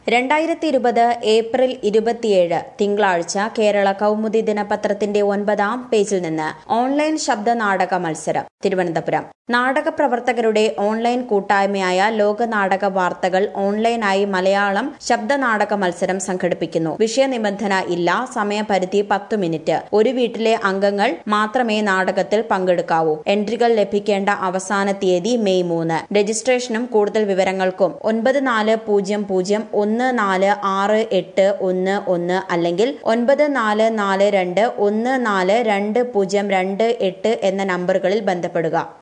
രണ്ടായിരത്തി ഇരുപത് ഏപ്രിൽ ഇരുപത്തിയേഴ് തിങ്കളാഴ്ച കേരള കൗമുദി ദിനപത്രത്തിന്റെ ഒൻപതാം പേജിൽ നിന്ന് ഓൺലൈൻ ശബ്ദ നാടക മത്സരം തിരുവനന്തപുരം നാടക പ്രവർത്തകരുടെ ഓൺലൈൻ കൂട്ടായ്മയായ ലോക നാടക വാർത്തകൾ ഓൺലൈനായി മലയാളം ശബ്ദ നാടക മത്സരം സംഘടിപ്പിക്കുന്നു വിഷയനിബന്ധന ഇല്ല സമയപരിധി പത്തു മിനിറ്റ് ഒരു വീട്ടിലെ അംഗങ്ങൾ മാത്രമേ നാടകത്തിൽ പങ്കെടുക്കാവൂ എൻട്രികൾ ലഭിക്കേണ്ട അവസാന തീയതി മെയ് മൂന്ന് രജിസ്ട്രേഷനും കൂടുതൽ വിവരങ്ങൾക്കും ഒൻപത് നാല് പൂജ്യം പൂജ്യം ഒന്ന് നാല് ആറ് എട്ട് ഒന്ന് ഒന്ന് അല്ലെങ്കിൽ ഒൻപത് നാല് നാല് രണ്ട് ഒന്ന് നാല് രണ്ട് പൂജ്യം രണ്ട് എട്ട് എന്ന നമ്പറുകളിൽ ബന്ധപ്പെടുക